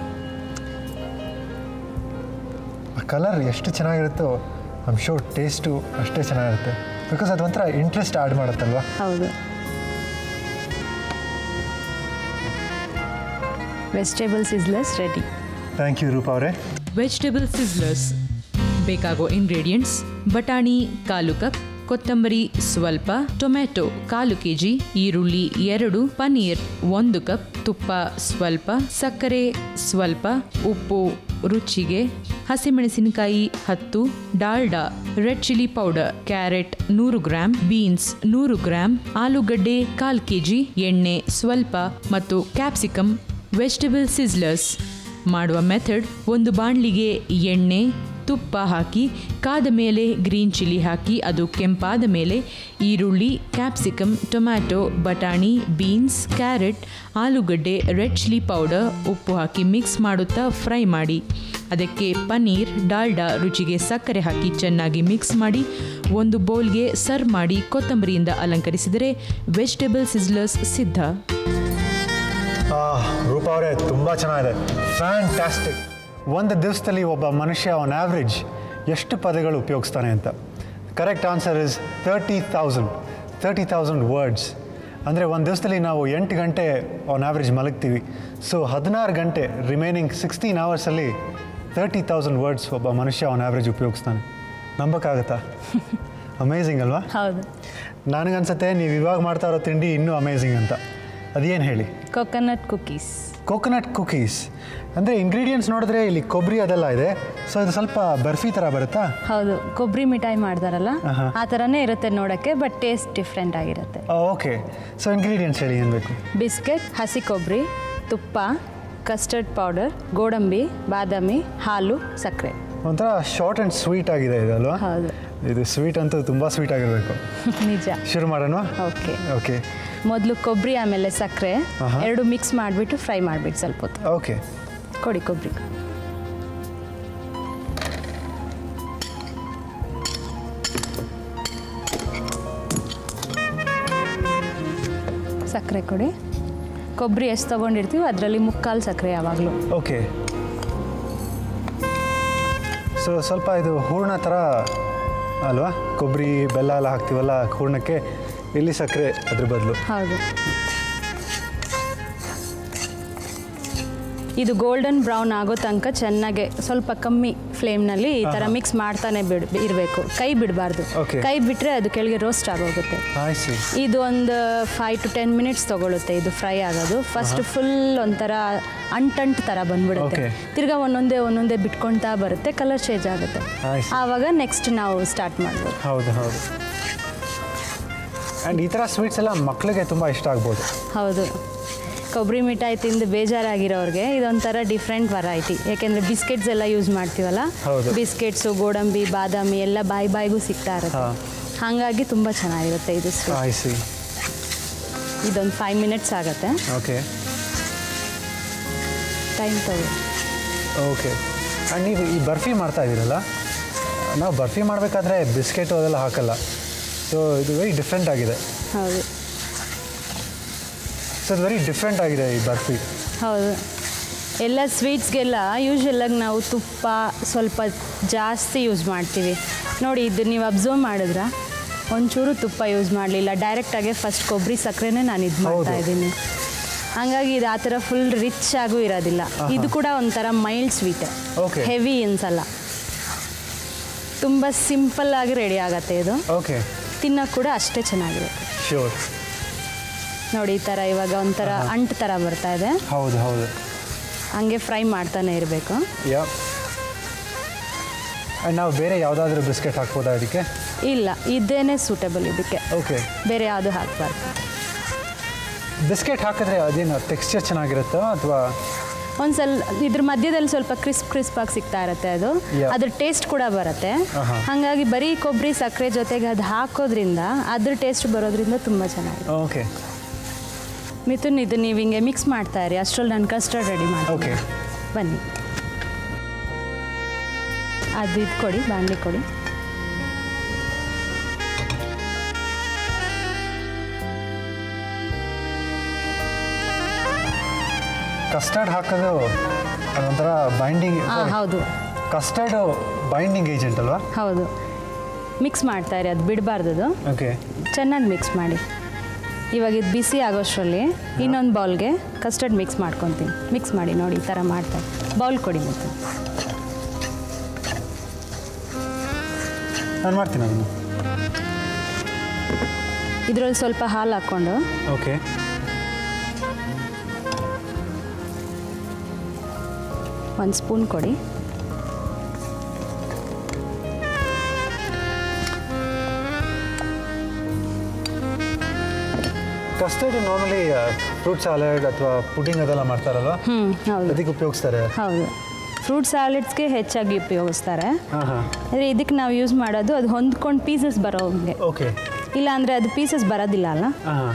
ಆ ಕಲರ್ ಎಷ್ಟು ಚೆನ್ನಾಗಿರುತ್ತೋ ಐಮ್ ಶೋರ್ ಟೇಸ್ಟು ಅಷ್ಟೇ ಚೆನ್ನಾಗಿರುತ್ತೆ ಬಿಕಾಸ್ ಅದು ಒಂಥರ ಇಂಟ್ರೆಸ್ಟ್ ಆ್ಯಡ್ ಮಾಡುತ್ತಲ್ವಾ ಹೌದು vegetable sizzlers ready thank you Roopa ಅವರೇ ವೆಜಿಟೇಬಲ್ ಸಿಸ್ಲರ್ಸ್ ಬೇಕಾಗೋ ಇಂಗ್ರೀಡಿಯೆಂಟ್ಸ್ ಬಟಾಣಿ ಕಾಲು ಕಪ್ ಕೊತ್ತಂಬರಿ ಸ್ವಲ್ಪ ಟೊಮ್ಯಾಟೊ ಕಾಲು ಕೆಜಿ ಈರುಳ್ಳಿ ಎರಡು ಪನೀರ್ ಒಂದು ಕಪ್ ತುಪ್ಪ ಸ್ವಲ್ಪ ಸಕ್ಕರೆ ಸ್ವಲ್ಪ ಉಪ್ಪು ರುಚಿಗೆ ಹಸಿಮೆಣಸಿನಕಾಯಿ ಹತ್ತು Dalda red chilli powder carrot ನೂರು ಗ್ರಾಂ ಬೀನ್ಸ್ ನೂರು ಗ್ರಾಂ ಆಲೂಗಡ್ಡೆ ಕಾಲ್ ಕೆಜಿ ಎಣ್ಣೆ ಸ್ವಲ್ಪ ಮತ್ತು ಕ್ಯಾಪ್ಸಿಕಮ್ ವೆಜಿಟೇಬಲ್ ಸಿಸ್ಲರ್ಸ್ ಮಾಡುವ ಮೆಥಡ್ ಒಂದು ಬಾಣಲಿಗೆ ಎಣ್ಣೆ ತುಪ್ಪ ಹಾಕಿ ಕಾದ ಮೇಲೆ ಗ್ರೀನ್ ಚಿಲ್ಲಿ ಹಾಕಿ ಅದು ಕೆಂಪಾದ ಮೇಲೆ ಈರುಳ್ಳಿ ಕ್ಯಾಪ್ಸಿಕಮ್ ಟೊಮ್ಯಾಟೊ ಬಟಾಣಿ ಬೀನ್ಸ್ ಕ್ಯಾರೆಟ್ ಆಲೂಗಡ್ಡೆ ರೆಡ್ ಚಿಲ್ಲಿ ಪೌಡರ್ ಉಪ್ಪು ಹಾಕಿ ಮಿಕ್ಸ್ ಮಾಡುತ್ತಾ ಫ್ರೈ ಮಾಡಿ ಅದಕ್ಕೆ ಪನ್ನೀರ್ ಡಾಲ್ಡಾ ರುಚಿಗೆ ಸಕ್ಕರೆ ಹಾಕಿ ಚೆನ್ನಾಗಿ ಮಿಕ್ಸ್ ಮಾಡಿ ಒಂದು ಬೌಲ್ಗೆ ಸರ್ವ್ ಮಾಡಿ ಕೊತ್ತಂಬರಿಯಿಂದ ಅಲಂಕರಿಸಿದರೆ ವೆಜಿಟೇಬಲ್ ಸಿಸ್ಲರ್ಸ್ ಸಿದ್ಧ ರೂಪಾ ಅವರೇ ತುಂಬ ಚೆನ್ನಾಗಿದೆ ಫ್ಯಾಂಟಾಸ್ಟಿಕ್ ಒಂದು ದಿವಸದಲ್ಲಿ ಒಬ್ಬ ಮನುಷ್ಯ ಆನ್ ಆವ್ರೇಜ್ ಎಷ್ಟು ಪದಗಳು ಉಪಯೋಗಿಸ್ತಾನೆ ಅಂತ correct answer is thirty thousand thirty thousand words ಅಂದರೆ ಒಂದು ದಿವಸದಲ್ಲಿ ನಾವು ಎಂಟು ಗಂಟೆ ಆನ್ ಆವ್ರೇಜ್ ಮಲಗ್ತೀವಿ ಸೊ ಹದಿನಾರು ಗಂಟೆ ರಿಮೈನಿಂಗ್ ಸಿಕ್ಸ್ಟೀನ್ ಅವರ್ಸಲ್ಲಿ ತರ್ಟಿ ತೌಸಂಡ್ ವರ್ಡ್ಸ್ ಒಬ್ಬ ಮನುಷ್ಯ ಆನ್ ಆವ್ರೇಜ್ ಉಪಯೋಗಿಸ್ತಾನೆ ನಂಬಕ್ಕಾಗತ್ತಾ ಅಮೇಝಿಂಗ್ ಅಲ್ವಾ ಹೌದು ನನಗನ್ಸುತ್ತೆ ನೀವು ಇವಾಗ ಮಾಡ್ತಾ ಇರೋ ತಿಂಡಿ ಇನ್ನೂ ಅಮೇಝಿಂಗ್ ಅಂತ ಅದೇನು ಹೇಳಿ ಕೊಕೊನಟ್ ಕುಕೀಸ್ ಕೋಕೋನಟ್ ಕುಕೀಸ್ ಅಂದರೆ ಇಂಗ್ರೀಡಿಯೆಂಟ್ಸ್ ನೋಡಿದ್ರೆ ಇಲ್ಲಿ ಕೊಬ್ಬರಿ ಅದೆಲ್ಲ ಇದೆ ಸೊ ಇದು ಸ್ವಲ್ಪ ಬರ್ಫಿ ಥರ ಬರುತ್ತಾ ಹೌದು ಕೊಬ್ಬರಿ ಮಿಠಾಯಿ ಮಾಡ್ತಾರಲ್ಲ ಆಹಾ. ಆ ಥರನೇ ಇರುತ್ತೆ ನೋಡೋಕ್ಕೆ ಬಟ್ ಟೇಸ್ಟ್ ಡಿಫ್ರೆಂಟ್ ಆಗಿರುತ್ತೆ ಓಕೆ ಸೊ ಇಂಗ್ರೀಡಿಯೆಂಟ್ಸ್ ಹೇಳಿ ಏನು ಬೇಕು ಬಿಸ್ಕೆಟ್ ಹಸಿ ಕೊಬ್ಬರಿ ತುಪ್ಪ ಕಸ್ಟರ್ಡ್ ಪೌಡರ್ ಗೋಡಂಬಿ ಬಾದಾಮಿ ಹಾಲು ಸಕ್ಕರೆ ಒಂಥರ ಶಾರ್ಟ್ ಆ್ಯಂಡ್ ಸ್ವೀಟ್ ಆಗಿದೆ ಇದು ಅಲ್ವಾ ಹೌದು ಇದು ಸ್ವೀಟ್ ಅಂತೂ ತುಂಬ ಸ್ವೀಟ್ ಆಗಿರಬೇಕು ನಿಜ ಶುರು ಮಾಡೋಣ ಓಕೆ ಓಕೆ ಮೊದಲು ಕೊಬ್ಬರಿ ಆಮೇಲೆ ಸಕ್ಕರೆ ಆಹಾ. ಎರಡು ಮಿಕ್ಸ್ ಮಾಡಿಬಿಟ್ಟು ಫ್ರೈ ಮಾಡಿಬಿಟ್ಟು ಸ್ವಲ್ಪ ಹೊತ್ತು ಓಕೆ ಕೊಡಿ ಕೊಬ್ಬರಿ ಸಕ್ಕರೆ ಕೊಡಿ ಕೊಬ್ಬರಿ ಎಷ್ಟು ತೊಗೊಂಡಿರ್ತೀವಿ ಅದರಲ್ಲಿ ಮುಕ್ಕಾಲು ಸಕ್ಕರೆ ಯಾವಾಗಲೂ ಓಕೆ ಸೊ ಸ್ವಲ್ಪ ಇದು ಹೂರ್ಣ ಥರ ಅಲ್ವಾ ಕೊಬ್ಬರಿ ಬೆಲ್ಲ ಎಲ್ಲ ಹಾಕ್ತೀವಲ್ಲ ಹೂರ್ಣಕ್ಕೆ ಇಲ್ಲಿ ಸಕ್ಕರೆ ಅದ್ರ ಬದಲು ಹೌದು ಇದು ಗೋಲ್ಡನ್ ಬ್ರೌನ್ ಆಗೋ ತನಕ ಚೆನ್ನಾಗೆ ಸ್ವಲ್ಪ ಕಮ್ಮಿ ಫ್ಲೇಮ್ನಲ್ಲಿ ಈ ಥರ ಮಿಕ್ಸ್ ಮಾಡ್ತಾನೆ ಬಿಡ್ ಇರಬೇಕು ಕೈ ಬಿಡಬಾರ್ದು Okay. ಕೈ ಬಿಟ್ಟರೆ ಅದು ಕೆಳಗೆ ರೋಸ್ಟ್ ಆಗೋಗುತ್ತೆ ಆಯ್ಸಿ ಇದು ಒಂದು ಫೈವ್ ಟು ಟೆನ್ ಮಿನಿಟ್ಸ್ ತಗೊಳುತ್ತೆ ಇದು ಫ್ರೈ ಆಗೋದು ಫಸ್ಟ್ ಫುಲ್ ಒಂಥರ ಅಂಟಂಟ್ ಥರ ಬಂದ್ಬಿಡುತ್ತೆ Okay. ತಿರ್ಗಾ ಒಂದೊಂದೇ ಒಂದೊಂದೇ ಬಿಟ್ಕೊಳ್ತಾ ಬರುತ್ತೆ ಕಲರ್ ಚೇಂಜ್ ಆಗುತ್ತೆ I see. ಆವಾಗ ನೆಕ್ಸ್ಟ್ ನಾವು ಸ್ಟಾರ್ಟ್ ಮಾಡ್ಬೋದು ಹೌದು ಹೌದು ಆ್ಯಂಡ್ ಈ ಥರ ಸ್ವೀಟ್ಸ್ ಎಲ್ಲ ಮಕ್ಕಳಿಗೆ ತುಂಬ ಇಷ್ಟ ಆಗ್ಬೋದು ಹೌದು ಕೊಬ್ಬರಿ ಮಿಠಾಯಿ ತಿಂದು ಬೇಜಾರಾಗಿರೋರಿಗೆ ಇದೊಂಥರ ಡಿಫ್ರೆಂಟ್ ವೆರೈಟಿ ಯಾಕೆಂದರೆ ಬಿಸ್ಕೆಟ್ಸ್ ಎಲ್ಲ ಯೂಸ್ ಮಾಡ್ತೀವಲ್ಲ ಹೌದು. ಬಿಸ್ಕೆಟ್ಸು ಗೋಡಂಬಿ ಬಾದಾಮಿ ಎಲ್ಲ ಬಾಯಿ ಬಾಯಿಗೂ ಸಿಗ್ತಾ ಇರುತ್ತೆ ಹಾ. ಹಾಗಾಗಿ ತುಂಬ ಚೆನ್ನಾಗಿರುತ್ತೆ ಇದು ಸ್ವೀಟ್ ಆಯ್ಸಿ ಇದೊಂದು ಫೈವ್ ಮಿನಿಟ್ಸ್ ಆಗುತ್ತೆ ಓಕೆ ಟೈಮ್ ತಗೋ ಓಕೆ ಆ್ಯಂಡ್ ನೀವು ಈ ಬರ್ಫಿ ಮಾಡ್ತಾ ಇದ್ದೀರಲ್ಲ ನಾವು ಬರ್ಫಿ ಮಾಡಬೇಕಾದ್ರೆ ಬಿಸ್ಕೆಟು ಅದೆಲ್ಲ ಹಾಕಲ್ಲ ಸೊ ಇದು ವೆರಿ ಡಿಫ್ರೆಂಟ್ ಆಗಿದೆ ಹೌದು ಸೊ ಇದು ವೆರಿ ಡಿಫ್ರೆಂಟ್ ಆಗಿದೆ ಈ ಬರ್ಫಿ ಹೌದು ಎಲ್ಲ ಸ್ವೀಟ್ಸ್ಗೆಲ್ಲ ಯೂಶ್ವಲಾಗಿ ನಾವು ತುಪ್ಪ ಸ್ವಲ್ಪ ಜಾಸ್ತಿ ಯೂಸ್ ಮಾಡ್ತೀವಿ ನೋಡಿ ಇದು ನೀವು ಅಬ್ಸರ್ವ್ ಮಾಡಿದ್ರ ಒಂಚೂರು ತುಪ್ಪ ಯೂಸ್ ಮಾಡಲಿಲ್ಲ ಡೈರೆಕ್ಟಾಗೆ ಫಸ್ಟ್ ಕೊಬ್ಬರಿ ಸಕ್ಕರೆನೇ ನಾನು ಇದು ಮಾಡ್ತಾ ಹೌದು. ಇದ್ದೀನಿ ಹಾಗಾಗಿ ಇದು ಆ ಥರ ಫುಲ್ ರಿಚ್ ಆಗೂ ಇರೋದಿಲ್ಲ ಇದು ಕೂಡ ಒಂಥರ ಮೈಲ್ಡ್ ಸ್ವೀಟ್ Okay. ಹೆವಿ ಅನ್ಸಲ್ಲ ತುಂಬ ಸಿಂಪಲ್ ಆಗಿ ರೆಡಿ ಆಗತ್ತೆ ಇದು ಓಕೆ ತಿನ್ನೋಕೆ ಕೂಡ ಅಷ್ಟೇ ಚೆನ್ನಾಗಿರುತ್ತೆ ಶ್ಯೂರ್ ನೋಡಿ ಈ ಥರ ಇವಾಗ ಒಂಥರ ಅಂಟು ಥರ ಬರ್ತಾ ಇದೆ ಹೌದು ಹೌದು ಹಂಗೆ ಫ್ರೈ ಮಾಡ್ತಾನೆ ಇರಬೇಕು ಯಾ ಆ್ಯಂಡ್ ನಾವು ಬೇರೆ ಯಾವುದಾದ್ರೂ ಬಿಸ್ಕೆಟ್ ಹಾಕ್ಬೋದಾ ಇದಕ್ಕೆ ಇಲ್ಲ ಇದೇನೇ ಸೂಟಬಲ್ ಇದಕ್ಕೆ ಓಕೆ ಬೇರೆ ಯಾವುದು ಹಾಕಬಾರ್ದು ಬಿಸ್ಕೆಟ್ ಹಾಕಿದ್ರೆ ಅದೇನು ಟೆಕ್ಸ್ಚರ್ ಚೆನ್ನಾಗಿರುತ್ತೋ ಅಥವಾ ಒಂದ್ಸಲ ಇದ್ರ ಮಧ್ಯದಲ್ಲಿ ಸ್ವಲ್ಪ ಕ್ರಿಸ್ಪ್ ಕ್ರಿಸ್ಪ್ ಆಗಿ ಸಿಗ್ತಾ ಇರುತ್ತೆ ಅದು Yeah. ಅದ್ರ ಟೇಸ್ಟ್ ಕೂಡ ಬರುತ್ತೆ ಆಹಾ. ಹಾಗಾಗಿ ಬರೀ ಕೊಬ್ಬರಿ ಸಕ್ಕರೆ ಜೊತೆಗೆ ಅದು ಹಾಕೋದ್ರಿಂದ ಅದ್ರ ಟೇಸ್ಟ್ ಬರೋದ್ರಿಂದ ತುಂಬ ಚೆನ್ನಾಗಿದೆ ಓಕೆ ಮಿಥುನ್ ಇದು ನೀವು ಹಿಂಗೆ ಮಿಕ್ಸ್ ಮಾಡ್ತಾ ಇರಿ ಅಷ್ಟರಲ್ಲಿ ನಾನು ಕಸ್ಟರ್ಡ್ ರೆಡಿ ಮಾಡ್ತೀನಿ ಓಕೆ ಬನ್ನಿ ಅದು ಇದು ಕೊಡಿ ಬಾಣಲಿ ಕೊಡಿ ಕಸ್ಟರ್ಡ್ ಹಾಕೋದು ಅದೊಂಥರ ಬೈಂಡಿಂಗ್ ಹಾಂ ಹೌದು ಕಸ್ಟರ್ಡ್ ಬೈಂಡಿಂಗ್ ಏಜೆಂಟ್ ಅಲ್ವಾ ಹೌದು ಮಿಕ್ಸ್ ಮಾಡ್ತಾ ಇರಿ ಅದು ಬಿಡಬಾರ್ದು ಅದು ಓಕೆ ಚೆನ್ನಾಗಿ ಮಿಕ್ಸ್ ಮಾಡಿ ಇವಾಗ ಇದು ಬಿಸಿ ಆಗೋಷ್ಟರಲ್ಲಿ ಇನ್ನೊಂದು ಬೌಲ್ಗೆ ಕಸ್ಟರ್ಡ್ ಮಿಕ್ಸ್ ಮಾಡ್ಕೊತೀನಿ ಮಿಕ್ಸ್ ಮಾಡಿ ನೋಡಿ ಈ ಥರ ಮಾಡ್ತಾರೆ ಬೌಲ್ ಕೊಡಿ ಮತ್ತೆ ನಾನು ಮಾಡ್ತೀನಿ ಅದನ್ನು ಇದರಲ್ಲಿ ಸ್ವಲ್ಪ ಹಾಲು ಹಾಕ್ಕೊಂಡು ಓಕೆ ಒಂದು ಸ್ಪೂನ್ ಕೊಡಿ ಕಸ್ಟರ್ಡ್ ನಾರ್ಮಲಿ ಫ್ರೂಟ್ ಸಾಲಡ್ ಅಥವಾ ಪುಡಿಂಗ್ ಅದೆಲ್ಲ ಮಾಡ್ತಾರಲ್ವ ಹ್ಞೂ ಹೌದು ಅದಕ್ಕೆ ಉಪಯೋಗಿಸ್ತಾರೆ ಹೌದು ಫ್ರೂಟ್ ಸ್ಯಾಲಡ್ಸ್ಗೆ ಹೆಚ್ಚಾಗಿ ಉಪಯೋಗಿಸ್ತಾರೆ ಹಾಂ ಹಾಂ ಆದರೆ ಇದಕ್ಕೆ ನಾವು ಯೂಸ್ ಮಾಡೋದು ಅದು ಹೊಂದ್ಕೊಂಡು ಪೀಸಸ್ ಬರೋ ಹಂಗೆ ಓಕೆ ಇಲ್ಲ ಅಂದರೆ ಅದು ಪೀಸಸ್ ಬರೋದಿಲ್ಲ ಅಲ್ಲ ಹಾಂ ಹಾಂ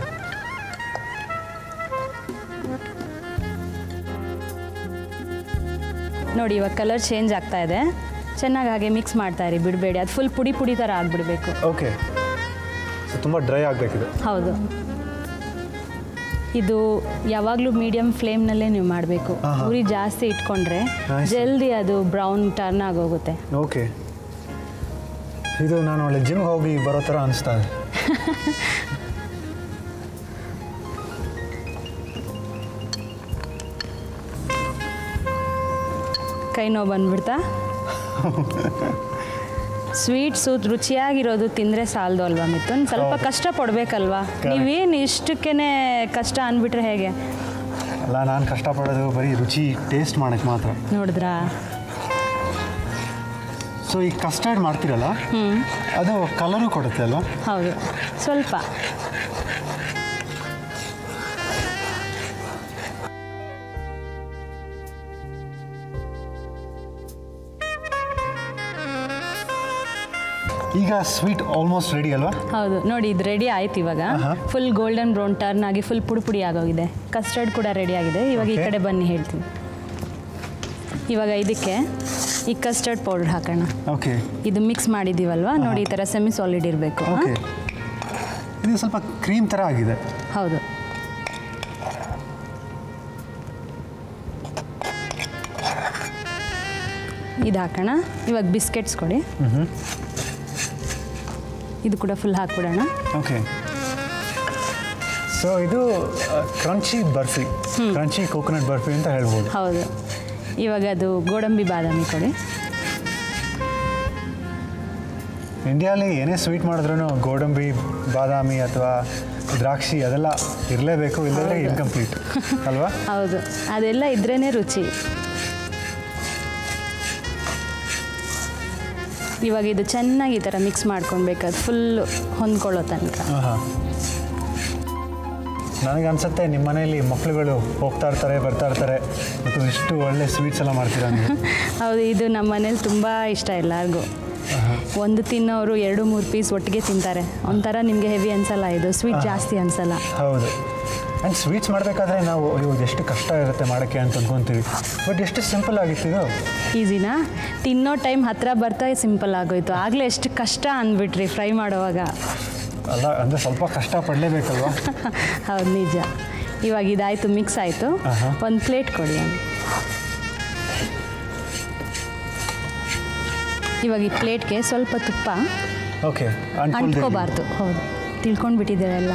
ನೋಡಿ ಇವಾಗ ಕಲರ್ ಚೇಂಜ್ ಆಗ್ತಾ ಇದೆ ಚೆನ್ನಾಗಿ ಹಾಗೆ ಮಿಕ್ಸ್ ಮಾಡ್ತಾ ಇರಿ ಬಿಡಬೇಡಿ ಅದು ಫುಲ್ ಪುಡಿ ಪುಡಿ ಥರ ಆಗಿಬಿಡ್ಬೇಕು ಓಕೆ ಸೊ ತುಂಬ ಡ್ರೈ ಆಗಬೇಕಿದೆ ಹೌದು ಇದು ಯಾವಾಗಲೂ ಮೀಡಿಯಮ್ ಫ್ಲೇಮ್ನಲ್ಲೇ ನೀವು ಮಾಡಬೇಕು ಆಹಾ. ಉರಿ ಜಾಸ್ತಿ ಇಟ್ಕೊಂಡ್ರೆ Nice. ಜಲ್ದಿ ಅದು ಬ್ರೌನ್ ಟರ್ನ್ ಆಗೋಗುತ್ತೆ ಓಕೆ ಇದು ನಾನು ಒಳ್ಳೆ ಜಿಮ್ಗೆ ಹೋಗಿ ಬರೋ ಥರ ಅನಿಸ್ತಾ ಇದೆ ಕೈ ನೋವು ಬಂದ್ಬಿಡ್ತಾ ಸ್ವೀಟ್ಸು ರುಚಿಯಾಗಿರೋದು ತಿಂದರೆ ಸಾಲದು ಅಲ್ವಾ ಮಿಥುನ್ ಸ್ವಲ್ಪ ಹೌದು. ಕಷ್ಟ ಪಡ್ಬೇಕಲ್ವಾ Correct. ನೀವೇನು ಇಷ್ಟಕ್ಕೇ ಕಷ್ಟ ಅಂದ್ಬಿಟ್ರೆ ಹೇಗೆ ಅಲ್ಲ ನಾನು ಕಷ್ಟಪಡೋದು ಬರೀ ರುಚಿ ಟೇಸ್ಟ್ ಮಾಡೋಕ್ಕೆ ಮಾತ್ರ ನೋಡಿದ್ರಾ ಸೊ ಈ ಕಸ್ಟರ್ಡ್ ಮಾಡ್ತೀರಲ್ಲ ಹ್ಞೂ ಅದು ಕಲರು ಕೊಡುತ್ತೆ ಅಲ್ವಾ ಹೌದು ಸ್ವಲ್ಪ ಈಗ ಸ್ವೀಟ್ ಆಲ್ಮೋಸ್ಟ್ ರೆಡಿ ಅಲ್ವಾ ಹೌದು ನೋಡಿ ಇದು ರೆಡಿ ಆಯ್ತು ಇವಾಗ ಆಹಾ. ಫುಲ್ ಗೋಲ್ಡನ್ ಬ್ರೌನ್ ಟರ್ನ್ ಆಗಿ ಫುಲ್ ಪುಡಿ ಪುಡಿ ಆಗೋಗಿದೆ ಕಸ್ಟರ್ಡ್ ಕೂಡ ರೆಡಿ ಆಗಿದೆ ಇವಾಗ ಈ Okay. ಕಡೆ ಬನ್ನಿ ಹೇಳ್ತೀನಿ ಇವಾಗ ಇದಕ್ಕೆ ಈ ಕಸ್ಟರ್ಡ್ ಪೌಡರ್ ಹಾಕೋಣ ಓಕೆ ಇದು ಮಿಕ್ಸ್ ಮಾಡಿದ್ದೀವಲ್ವಾ ನೋಡಿ ಈ ಥರ ಸೆಮಿ ಸಾಲಿಡ್ ಇರಬೇಕು ಓಕೆ ಇದು ಸ್ವಲ್ಪ ಕ್ರೀಮ್ ಥರ ಆಗಿದೆ ಹೌದು ಇದು ಹಾಕೋಣ ಇವಾಗ ಬಿಸ್ಕೆಟ್ಸ್ ಕೊಡಿ ಇದು ಕೂಡ ಫುಲ್ ಹಾಕ್ಬಿಡೋಣ ಓಕೆ ಸೊ ಇದು crunchy barfi crunchy coconut barfi ಅಂತ ಹೇಳ್ಬೋದು ಹೌದು ಇವಾಗ ಅದು ಗೋಡಂಬಿ ಬಾದಾಮಿ ಕೊಡಿ ಇಂಡಿಯಾಲಿ ಏನೇ ಸ್ವೀಟ್ ಮಾಡಿದ್ರೂ ಗೋಡಂಬಿ ಬಾದಾಮಿ ಅಥವಾ ದ್ರಾಕ್ಷಿ ಅದೆಲ್ಲ ಇರಲೇಬೇಕು ಇಲ್ಲದ್ರೆ ಇನ್ಕಂಪ್ಲೀಟ್ ಅಲ್ವಾ ಹೌದು ಅದೆಲ್ಲ ಇದ್ರೇ ರುಚಿ ಇವಾಗ ಇದು ಚೆನ್ನಾಗಿ ಈ ಥರ ಮಿಕ್ಸ್ ಮಾಡ್ಕೊಳ್ಬೇಕಾದ್ರೆ ಫುಲ್ ಹೊಂದ್ಕೊಳ್ಳೋ ತನಕ ಹಾಂ ಹಾಂ ನನಗೆ ಅನ್ಸುತ್ತೆ ನಿಮ್ಮ ಮನೆಯಲ್ಲಿ ಮಕ್ಕಳುಗಳು ಹೋಗ್ತಾ ಇರ್ತಾರೆ ಬರ್ತಾ ಇರ್ತಾರೆ ಮತ್ತು ಇಷ್ಟು ಒಳ್ಳೆ ಸ್ವೀಟ್ಸ್ ಎಲ್ಲ ಮಾಡ್ತೀರಾ ನೀವು ಹೌದು ಇದು ನಮ್ಮ ಮನೇಲಿ ತುಂಬ ಇಷ್ಟ ಎಲ್ಲರಿಗೂ ಒಂದು ತಿನ್ನೋರು ಎರಡು ಮೂರು ಪೀಸ್ ಒಟ್ಟಿಗೆ ತಿಂತಾರೆ ಒಂಥರ ನಿಮಗೆ ಹೆವಿ ಅನ್ಸಲ್ಲ ಇದು ಸ್ವೀಟ್ ಜಾಸ್ತಿ ಅನ್ಸಲ್ಲ ಹೌದು ಆ್ಯಂಡ್ ಸ್ವೀಟ್ಸ್ ಮಾಡಬೇಕಾದ್ರೆ ನಾವು ಅಯ್ಯೋ ಎಷ್ಟು ಕಷ್ಟ ಇರುತ್ತೆ ಮಾಡೋಕ್ಕೆ ಅಂತ ಅಂದ್ಕೊತೀವಿ ಬಟ್ ಎಷ್ಟು ಸಿಂಪಲ್ ಆಗಿತ್ತು ಇದು ಈಸಿನಾ ತಿನ್ನೋ ಟೈಮ್ ಹತ್ರ ಬರ್ತಾ ಸಿಂಪಲ್ ಆಗೋಯ್ತು ಆಗಲೇ ಎಷ್ಟು ಕಷ್ಟ ಅಂದ್ಬಿಟ್ರಿ ಫ್ರೈ ಮಾಡೋವಾಗ ಅಲ್ಲ ಅಂದರೆ ಸ್ವಲ್ಪ ಕಷ್ಟ ಪಡಲೇಬೇಕಲ್ವಾ ಹೌದು ನಿಜ ಇವಾಗ ಇದಾಯಿತು ಮಿಕ್ಸ್ ಆಯಿತು ಆಹಾ. ಒಂದು ಪ್ಲೇಟ್ ಕೊಡಿ ಇವಾಗ ಈ ಪ್ಲೇಟ್ಗೆ ಸ್ವಲ್ಪ ತುಪ್ಪ ಓಕೆ ಅಂಟ್ಕೋಬಾರ್ದು ಹೌದು ತಿಳ್ಕೊಂಡು ಬಿಟ್ಟಿದ್ದೀರಲ್ಲ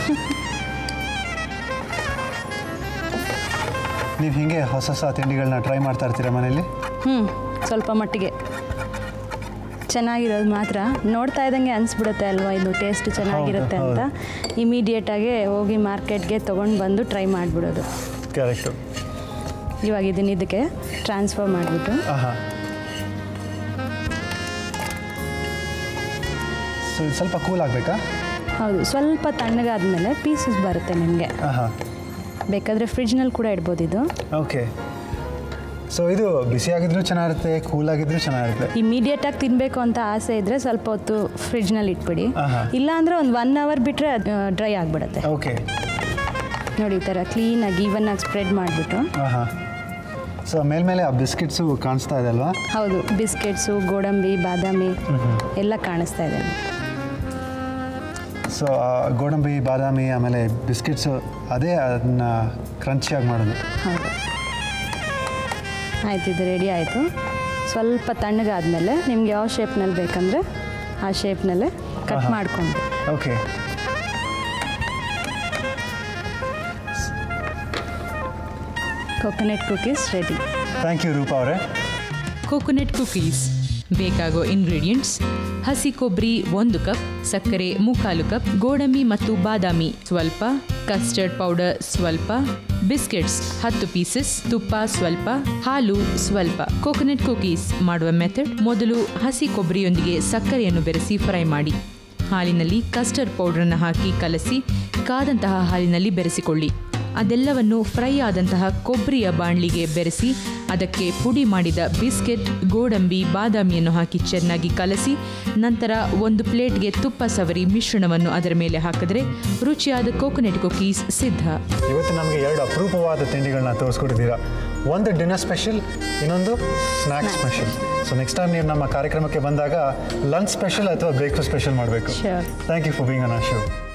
ನೀವು ಹೀಗೆ ಹೊಸ ಹೊಸ ತಿಂಡಿಗಳನ್ನ ಟ್ರೈ ಮಾಡ್ತಾ ಇರ್ತೀರಾ ಮನೇಲಿ ಹ್ಞೂ ಸ್ವಲ್ಪ ಮಟ್ಟಿಗೆ ಚೆನ್ನಾಗಿರೋದು ಮಾತ್ರ ನೋಡ್ತಾ ಇದ್ದಂಗೆ ಅನಿಸ್ಬಿಡುತ್ತೆ ಅಲ್ವಾ ಇದು ಟೇಸ್ಟ್ ಚೆನ್ನಾಗಿರುತ್ತೆ ಹೌದು, ಅಂತ ಇಮಿಡಿಯೇಟಾಗಿ ಹೋಗಿ ಮಾರ್ಕೆಟ್ಗೆ ತೊಗೊಂಡು ಬಂದು ಟ್ರೈ ಮಾಡಿಬಿಡೋದು ಕರೆಕ್ಟು ಇವಾಗ ಇದನ್ನ ಇದಕ್ಕೆ ಟ್ರಾನ್ಸ್ಫರ್ ಮಾಡಿಬಿಟ್ಟು ಹಾಂ ಸೊ ಇದು ಸ್ವಲ್ಪ ಕೂಲ್ ಆಗಬೇಕಾ ಹೌದು ಸ್ವಲ್ಪ ತಣ್ಣಗಾದ್ಮೇಲೆ ಪೀಸಸ್ ಬರುತ್ತೆ ನಿಮಗೆ ಹಾಂ ಹಾಂ ಬೇಕಾದರೆ ಫ್ರಿಜ್ನಲ್ಲಿ ಕೂಡ ಇಡ್ಬೋದು ಇದು ಓಕೆ ಸೊ ಇದು ಬಿಸಿಯಾಗಿದ್ರೂ ಚೆನ್ನಾಗಿರುತ್ತೆ ಕೂಲ್ ಆಗಿದ್ರೂ ಚೆನ್ನಾಗಿರುತ್ತೆ ಇಮಿಡಿಯೇಟಾಗಿ ತಿನ್ನಬೇಕು ಅಂತ ಆಸೆ ಇದ್ದರೆ ಸ್ವಲ್ಪ ಹೊತ್ತು ಫ್ರಿಜ್ನಲ್ಲಿ ಇಟ್ಬಿಡಿ ಆಹಾ. ಇಲ್ಲ ಅಂದರೆ ಒಂದು ಒನ್ ಅವರ್ ಬಿಟ್ಟರೆ ಡ್ರೈ ಆಗಿಬಿಡುತ್ತೆ ಓಕೆ ನೋಡಿ ಈ ಥರ ಕ್ಲೀನಾಗಿ ಈವನ್ನಾಗಿ ಸ್ಪ್ರೆಡ್ ಮಾಡಿಬಿಟ್ಟು ಹಾಂ ಹಾಂ ಸೊ ಮೇಲ್ಮೇಲೆ ಆ ಬಿಸ್ಕಿಟ್ಸು ಕಾಣಿಸ್ತಾ ಇದೆ ಅಲ್ವಾ ಹೌದು ಬಿಸ್ಕೆಟ್ಸು ಗೋಡಂಬಿ ಬಾದಾಮಿ ಎಲ್ಲ ಕಾಣಿಸ್ತಾ ಇದೆ ಸೊ ಗೋಡಂಬಿ ಬಾದಾಮಿ ಆಮೇಲೆ ಬಿಸ್ಕಿಟ್ಸು ಅದೇ ಅದನ್ನ ಕ್ರಂಚಿಯಾಗಿ ಮಾಡೋದು ಹೌದು ಆಯ್ತು ಇದು ರೆಡಿ ಆಯಿತು ಸ್ವಲ್ಪ ತಣ್ಣಗಾದ್ಮೇಲೆ ನಿಮ್ಗೆ ಯಾವ ಶೇಪ್ನಲ್ಲಿ ಬೇಕಂದರೆ ಆ ಶೇಪ್ನಲ್ಲೇ ಕಟ್ ಆಹಾ. ಮಾಡ್ಕೊಂಡು okay coconut cookies ready thank you Roopa ಅವರೇ ಕೋಕೋನಟ್ ಕುಕೀಸ್ ಬೇಕಾಗೋ ಇಂಗ್ರೀಡಿಯೆಂಟ್ಸ್ ಹಸಿ ಕೊಬ್ಬರಿ ಒಂದು ಕಪ್ ಸಕ್ಕರೆ ಮುಕ್ಕಾಲು ಕಪ್ ಗೋಡಂಬಿ ಮತ್ತು ಬಾದಾಮಿ ಸ್ವಲ್ಪ ಕಸ್ಟರ್ಡ್ ಪೌಡರ್ ಸ್ವಲ್ಪ ಬಿಸ್ಕೆಟ್ಸ್ ಹತ್ತು ಪೀಸಸ್ ತುಪ್ಪ ಸ್ವಲ್ಪ ಹಾಲು ಸ್ವಲ್ಪ ಕೋಕೋನಟ್ ಕುಕೀಸ್ ಮಾಡುವ ಮೆಥಡ್ ಮೊದಲು ಹಸಿ ಕೊಬ್ಬರಿಯೊಂದಿಗೆ ಸಕ್ಕರೆಯನ್ನು ಬೆರೆಸಿ ಫ್ರೈ ಮಾಡಿ ಹಾಲಿನಲ್ಲಿ ಕಸ್ಟರ್ಡ್ ಪೌಡರನ್ನು ಹಾಕಿ ಕಲಸಿ ಕಾದಂತಹ ಹಾಲಿನಲ್ಲಿ ಬೆರೆಸಿಕೊಳ್ಳಿ ಅದೆಲ್ಲವನ್ನು ಫ್ರೈ ಆದಂತಹ ಕೊಬ್ಬರಿಯ ಬಾಣಲಿಗೆ ಬೆರೆಸಿ ಅದಕ್ಕೆ ಪುಡಿ ಮಾಡಿದ ಬಿಸ್ಕೆಟ್ ಗೋಡಂಬಿ ಬಾದಾಮಿಯನ್ನು ಹಾಕಿ ಚೆನ್ನಾಗಿ ಕಲಸಿ ನಂತರ ಒಂದು ಪ್ಲೇಟ್ಗೆ ತುಪ್ಪ ಸವರಿ ಮಿಶ್ರಣವನ್ನು ಅದರ ಮೇಲೆ ಹಾಕಿದ್ರೆ ರುಚಿಯಾದ ಕೋಕೋನಟ್ ಕುಕೀಸ್ ಸಿದ್ಧ ಇವತ್ತು ನಮಗೆ ಎರಡು ಅಪರೂಪವಾದ ತಿಂಡಿಗಳನ್ನ ತೋರಿಸ್ಕೊಟ್ಟಿದ್ದೀರಾ ಒಂದು ಡಿನ್ನರ್ ಸ್ಪೆಷಲ್ ಇನ್ನೊಂದು snacks special so next time ನೀವು ನಮ್ಮ ಕಾರ್ಯಕ್ರಮಕ್ಕೆ ಬಂದಾಗ ಲಂಚ್ ಸ್ಪೆಷಲ್ ಅಥವಾ ಬ್ರೇಕ್ಫಾಸ್ಟ್ ಸ್ಪೆಷಲ್ ಮಾಡಬೇಕು Sure. Thank you for being on a show